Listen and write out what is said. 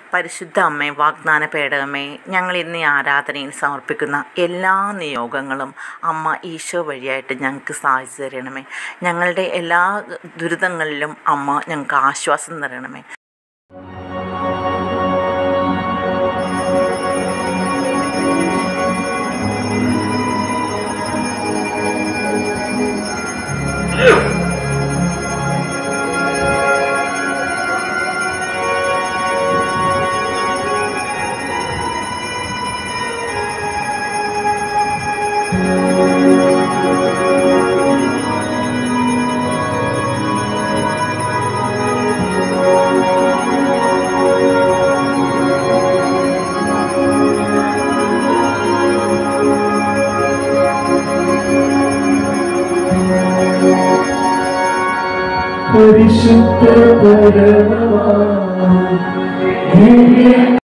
പരിശുദ്ധ അമ്മേ വാഗ്ദാന പേടകമേ ഞങ്ങൾ ഇന്ന് ഈ ആരാധനയിൽ സമർപ്പിക്കുന്ന എല്ലാ നിയോഗങ്ങളും അമ്മ ഈശോ വഴിയായിട്ട് ഞങ്ങൾക്ക് സാധിച്ചു തരണമേ ഞങ്ങളുടെ എല്ലാ ദുരിതങ്ങളിലും അമ്മ ഞങ്ങൾക്ക് ആശ്വാസം തരണമേ പരിശുദ്ധ പരമ